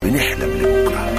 بنحلم لبكره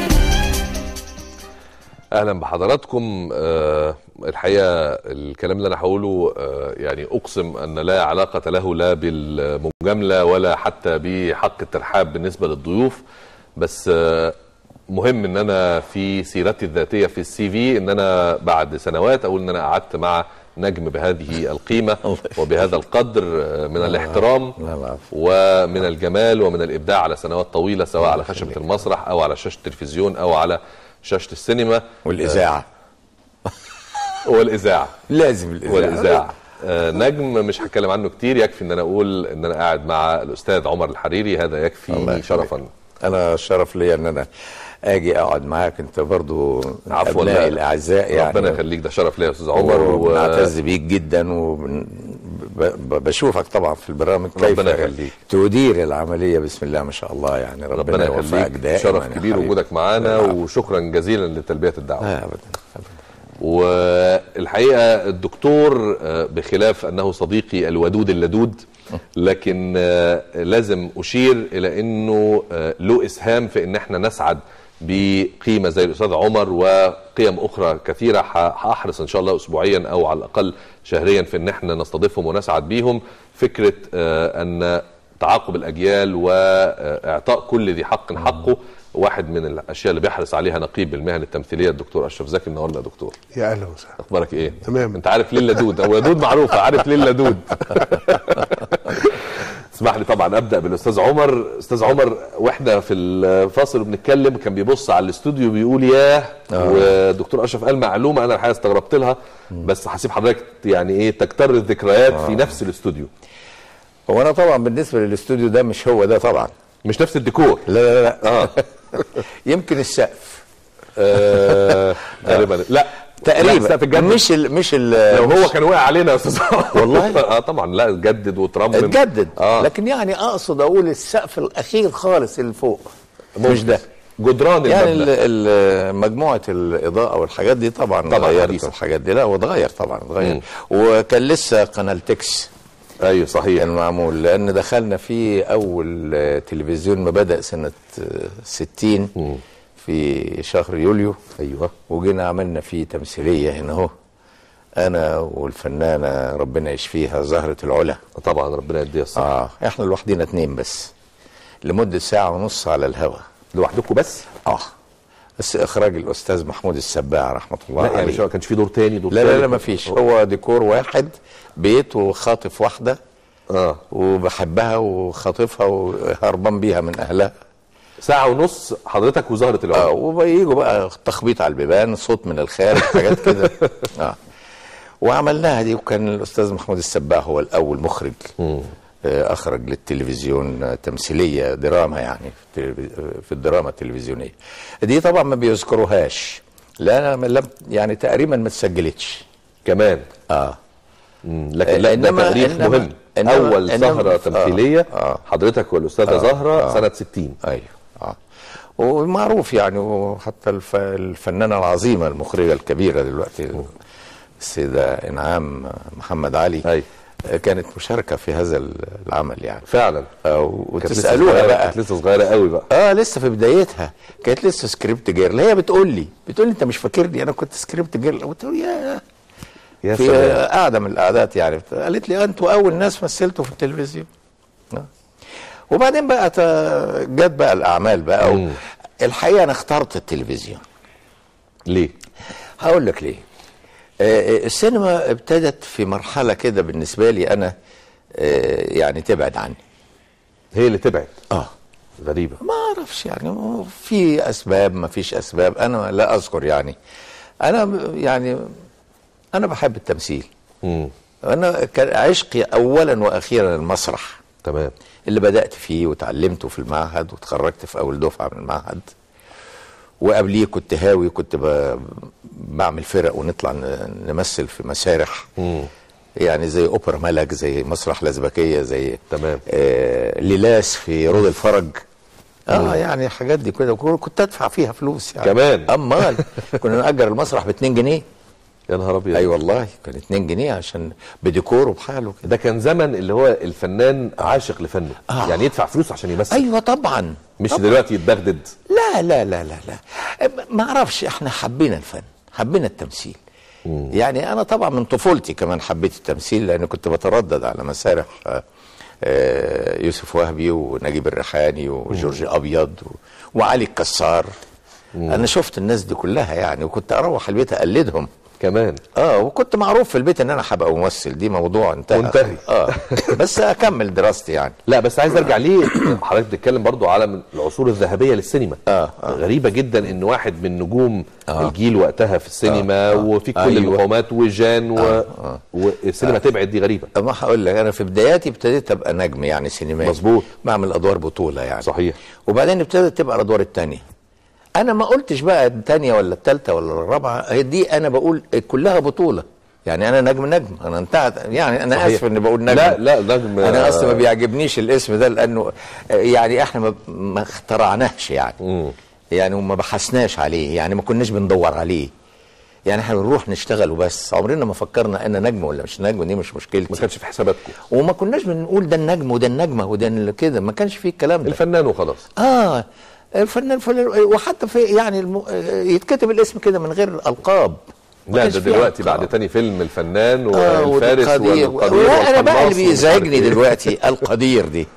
اهلا بحضراتكم آه، الحقيقه الكلام اللي انا هقوله آه، يعني اقسم ان لا علاقه له لا بالمجامله ولا حتى بحق الترحاب بالنسبه للضيوف بس آه، مهم ان انا في سيرتي الذاتيه في السي في ان انا بعد سنوات اقول ان انا قعدت مع نجم بهذه القيمه وبهذا القدر آه، من الاحترام لا لا ومن الجمال ومن الابداع على سنوات طويله سواء على خشبه المسرح او على شاشه التلفزيون او على شاشه السينما والاذاعه والاذاعه لازم الاذاعه والاذاعه آه، نجم مش هتكلم عنه كتير يكفي ان انا اقول ان انا قاعد مع الاستاذ عمر الحريري هذا الله يكفي يخليك. شرفا انا شرف ليا ان انا اجي اقعد معاك انت برضو عفواً، ابنائي لا. الاعزاء يعني ربنا يخليك ده شرف ليا يا استاذ عمر وبنعتز بيك جدا وبشوفك طبعا في البرامج كيف ربنا يخليك. تدير العمليه بسم الله ما شاء الله يعني ربنا, ربنا يوفقك يخليك دائما شرف يا كبير حبيبي. وجودك معانا العفو. وشكرا جزيلا لتلبيه الدعوه لا ابدا أبداً. والحقيقه الدكتور آه، بخلاف انه صديقي الودود اللدود لكن آه، لازم اشير الى انه آه، له اسهام في ان احنا نسعد بقيمه زي الاستاذ عمر وقيم اخرى كثيره ح- هحرص ان شاء الله اسبوعيا او على الاقل شهريا في ان احنا نستضيفهم ونسعد بيهم فكره آه، ان تعاقب الاجيال واعطاء كل ذي حق حقه واحد من الاشياء اللي بيحرص عليها نقيب المهن التمثيليه الدكتور اشرف زكي منورنا يا دكتور يا اهلا وسهلا اخبارك ايه تمام. انت عارف ليه اللدود او لدود معروفه عارف ليه اللدود اسمح لي طبعا ابدا بالاستاذ عمر استاذ عمر واحنا في الفاصل وبنتكلم كان بيبص على الاستوديو بيقول ياه والدكتور اشرف قال معلومه انا الحقيقه استغربت لها بس هسيب حضرتك يعني ايه تكتر الذكريات في نفس الاستوديو هو انا طبعا بالنسبه للاستوديو ده مش هو ده طبعا مش نفس الديكور لا لا لا اه يمكن السقف آه، غالبا لا لا، تقريبا السقف اتجدد. مش ال مش ال لو هو كان وقع علينا يا استاذ عمر. والله؟ اه طبعا لا اتجدد وترمم اتجدد اه لكن يعني اقصد اقول السقف الاخير خالص اللي فوق مش ده جدران يعني ال- المبنى ال- مجموعه الاضاءه والحاجات دي طبعا طبعاً غيرت حديثة. الحاجات دي لا واتغير طبعا اتغير مم. وكان لسه قناه تكس ايوه صحيح كان معمول لان دخلنا فيه اول آه، تلفزيون ما بدا سنه آه، 60 في شهر يوليو ايوه وجينا عملنا فيه تمثيليه هنا اهو انا والفنانه ربنا يشفيها زهره العلا طبعا ربنا يديها الصحه اه احنا لوحدينا اتنين بس لمده ساعه ونص على الهوا لوحدكم بس اه بس اخراج الاستاذ محمود السباع رحمه الله لا يعني عليه مش ما كانش في دور تاني دور لا لا لا تالت؟ ما فيش هو ديكور واحد بيت وخاطف واحده اه وبحبها وخاطفها وهربان بيها من اهلها ساعه ونص حضرتك وزهره اه العلا وبيجوا بقى تخبيط على البيبان صوت من الخارج حاجات كده اه وعملناها دي وكان الاستاذ محمود السباع هو الاول مخرج آه اخرج للتلفزيون آه، تمثيليه دراما يعني في التلفز- آه، في الدراما التلفزيونيه دي طبعا ما بيذكروهاش لا لم يعني تقريبا ما اتسجلتش كمان اه مم. لكن لا ده إنما- تاريخ إنما- مهم إنما- اول إنما- سهره آه، تمثيليه آه. حضرتك والاستاذه زهره سنه 60 ايوه اه ومعروف يعني وحتى الف... الفنانه العظيمه المخرجه الكبيره دلوقتي السيده انعام محمد علي أيوة. كانت مشاركه في هذا العمل يعني فعلا آه، كانت لسه وتسالوها صغيرة- بقى كانت لسه صغيره قوي بقى اه لسه في بدايتها كانت لسه سكريبت جيرل هي بتقول لي بتقول لي انت مش فاكرني انا كنت سكريبت جيرل قلت له يا يا في سلام قاعده من القعدات يعني قالت لي انتوا اول ناس مثلتوا في التلفزيون آه. وبعدين بقى ت- جت بقى الاعمال بقى مم. الحقيقه انا اخترت التلفزيون ليه هقول لك ليه آه، آه، السينما ابتدت في مرحله كده بالنسبه لي انا آه، يعني تبعد عني هي اللي تبعد اه غريبه ما اعرفش يعني في اسباب ما فيش اسباب انا لا اذكر يعني انا ب- يعني انا بحب التمثيل مم. انا كان عشقي اولا واخيرا المسرح تمام اللي بدات فيه وتعلمته في المعهد وتخرجت في اول دفعه من المعهد وقبليه كنت هاوي كنت ب- بعمل فرق ونطلع ن- نمثل في مسارح مم. يعني زي اوبرا ملك زي مسرح لازبكيه زي تمام. آه ليلاس في رود الفرج اه يعني الحاجات دي كده كنت ادفع فيها فلوس يعني كمان. امال كنا نأجر المسرح ب 2 جنيه يا نهار ابيض اي والله كان 2 جنيه عشان بديكوره بحاله كده ده كان زمن اللي هو الفنان عاشق لفنه آه. يعني يدفع فلوس عشان يمثل ايوه طبعا مش طبعاً. دلوقتي يتبغدد لا لا لا لا لا ما اعرفش احنا حبينا الفن حبينا التمثيل يعني انا طبعا من طفولتي كمان حبيت التمثيل لان كنت بتردد على مسارح آه، آه، يوسف وهبي ونجيب الريحاني وجورج ابيض و- وعلي الكسار انا شفت الناس دي كلها يعني وكنت اروح البيت اقلدهم كمان اه وكنت معروف في البيت ان انا هبقى ممثل دي موضوع انتهى منتهي. اه بس اكمل دراستي يعني لا بس عايز ارجع ليه حضرتك بتتكلم برضو على من العصور الذهبيه للسينما آه، آه. غريبه جدا ان واحد من نجوم آه. الجيل وقتها في السينما آه، آه. وفي كل أيوة. المقاومات وجان و... آه. والسينما تبعد دي غريبه ما هقول لك انا في بداياتي ابتديت ابقى نجم يعني سينمائي مظبوط. بعمل ادوار بطوله يعني صحيح. وبعدين ابتدت تبقى الادوار الثانيه انا ما قلتش بقى الثانيه ولا الثالثه ولا الرابعه هي دي انا بقول كلها بطوله يعني انا نجم نجم انا انتهت يعني انا صحيح. اسف اني بقول نجم لا لا نجم انا اصلا ما آه، بيعجبنيش الاسم ده لانه يعني احنا ما, ما اخترعناش يعني مم. يعني وما بحثناش عليه يعني ما كناش بندور عليه يعني احنا بنروح نشتغل وبس عمرنا ما فكرنا انا نجم ولا مش نجم دي مش مشكلتي ما كانش في حساباتكم وما كناش بنقول ده النجم وده النجمه وده ال- كده ما كانش فيه الكلام ده الفنان وخلاص اه الفنان فلان وحتى في يعني الم... يتكتب الاسم كده من غير القاب ما لا كانش ده فيه دلوقتي ألقاب. بعد تاني فيلم الفنان آه والفارس والقدير والقدير انا بقى والقناص اللي ومش عارف بيزعجني إيه. دلوقتي القدير دي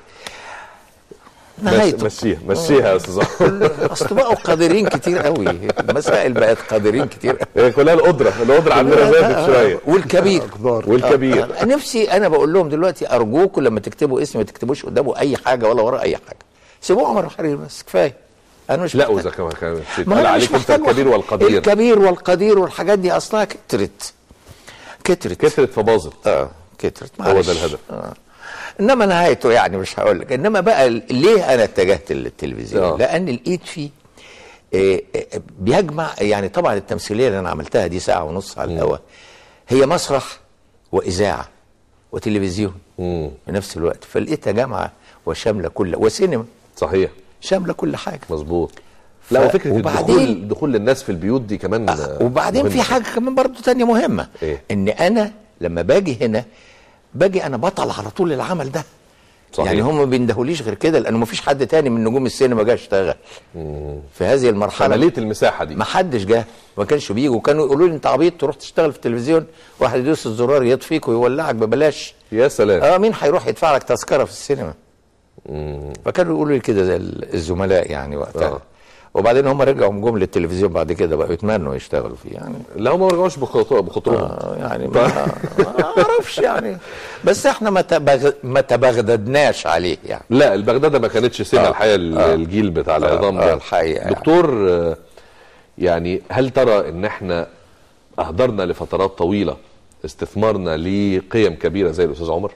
مش- نهايته مشيها مشيها يا استاذ أحمد. اصل بقوا قادرين كتير قوي المسائل بقت قادرين كتير قوي هي كلها القدره القدره عندنا زادت شويه والكبير والكبير آه، نفسي انا بقول لهم دلوقتي ارجوكم لما تكتبوا اسم ما تكتبوش قدامه اي حاجه ولا ورا اي حاجه سيبوه عمر حرير بس كفايه انا مش لا محتاج- واذا كمان كان ما قال أنا مش عليك انت محتاج الكبير واحد. والقدير الكبير والقدير والحاجات دي اصلها كترت كترت كثرت فباظت اه كترت هو ده معلش. الهدف. آه. انما نهايته يعني مش هقول لك انما بقى ال- ليه انا اتجهت للتلفزيون آه. لان لقيت فيه آه، آه، بيجمع يعني طبعا التمثيليه اللي انا عملتها دي ساعه ونص على الهواء هي مسرح واذاعه وتلفزيون مم. في نفس الوقت فلقيتها جامعه وشامله كل وسينما صحيح شامله كل حاجه مظبوط لا ف- وفكره وبعدين- الدخول دخول للناس في البيوت دي كمان آه، وبعدين مهمة. في حاجه كمان برضو تانية مهمه إيه؟ ان انا لما باجي هنا باجي انا بطل على طول العمل ده صحيح. يعني هم ما بيندهوليش غير كده لانه ما فيش حد تاني من نجوم السينما جه اشتغل في هذه المرحله عمليه المساحه دي ما حدش جه ما كانش بيجوا وكانوا يقولوا لي انت عبيط تروح تشتغل في التلفزيون واحد يدوس الزرار يطفيك ويولعك ببلاش يا سلام اه مين هيروح يدفع لك تذكره في السينما فكانوا يقولوا لي كده زي الزملاء يعني وقتها آه. وبعدين هم رجعوا جم للتلفزيون بعد كده بقوا يتمنوا يشتغلوا فيه يعني لا هم ما رجعوش بخطو- بخطوهم آه يعني ما ما اعرفش يعني بس احنا ما تبغ... ما تبغددناش عليه يعني لا البغداده ما كانتش سنه آه. الحقيقه ال- آه. الجيل بتاع العظام آه، ده الحقيقة يعني. دكتور آه، يعني هل ترى ان احنا اهدرنا لفترات طويله استثمارنا لقيم كبيره زي الاستاذ عمر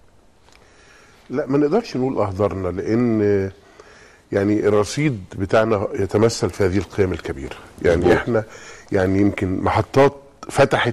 لا ما نقدرش نقول اهدرنا لان يعني الرصيد بتاعنا يتمثل في هذه القيم الكبيره يعني مظبوط. احنا يعني يمكن محطات فتحت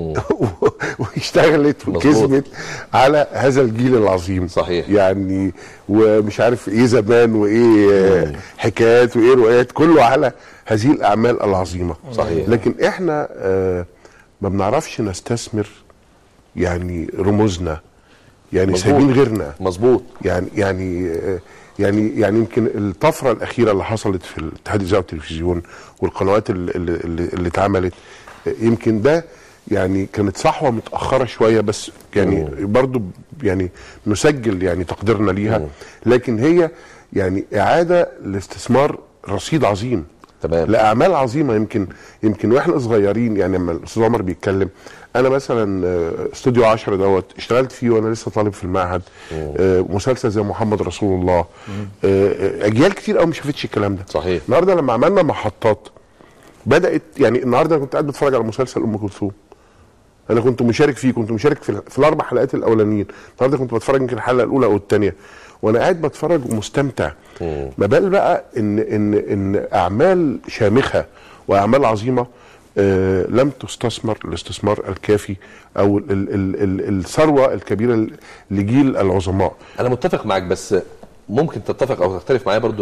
واشتغلت مظبوط. وكسبت على هذا الجيل العظيم صحيح. يعني ومش عارف ايه زمان وايه آه، حكايات وايه روايات كله على هذه الاعمال العظيمه صحيح. لكن احنا آه ما بنعرفش نستثمر يعني رموزنا يعني مظبوط. سايبين غيرنا مظبوط يعني يعني آه، يعني يعني يمكن الطفره الاخيره اللي حصلت في الاتحاد الاذاعه والتلفزيون والقنوات اللي, اللي, اللي اتعملت آه، يمكن ده يعني كانت صحوه متاخره شويه بس يعني برضو يعني نسجل يعني تقديرنا ليها لكن هي يعني اعاده لاستثمار رصيد عظيم تمام. لاعمال عظيمه يمكن يمكن واحنا صغيرين يعني لما الاستاذ عمر بيتكلم انا مثلا آه، استوديو 10 دوت اشتغلت فيه وانا لسه طالب في المعهد آه، مسلسل زي محمد رسول الله آه، آه، اجيال كتير قوي ما شافتش الكلام ده صحيح. النهارده لما عملنا محطات بدات يعني النهارده انا كنت قاعد بتفرج على مسلسل ام كلثوم انا كنت مشارك فيه كنت مشارك في, في الاربع حلقات الاولانيين النهارده كنت بتفرج يمكن الحلقه الاولى او الثانيه وانا قاعد بتفرج ومستمتع ما بال بقى ان ان ان اعمال شامخه واعمال عظيمه آه لم تستثمر الاستثمار الكافي او ال ال ال ال الثروه الكبيره لجيل العظماء انا متفق معاك بس ممكن تتفق او تختلف معايا برضو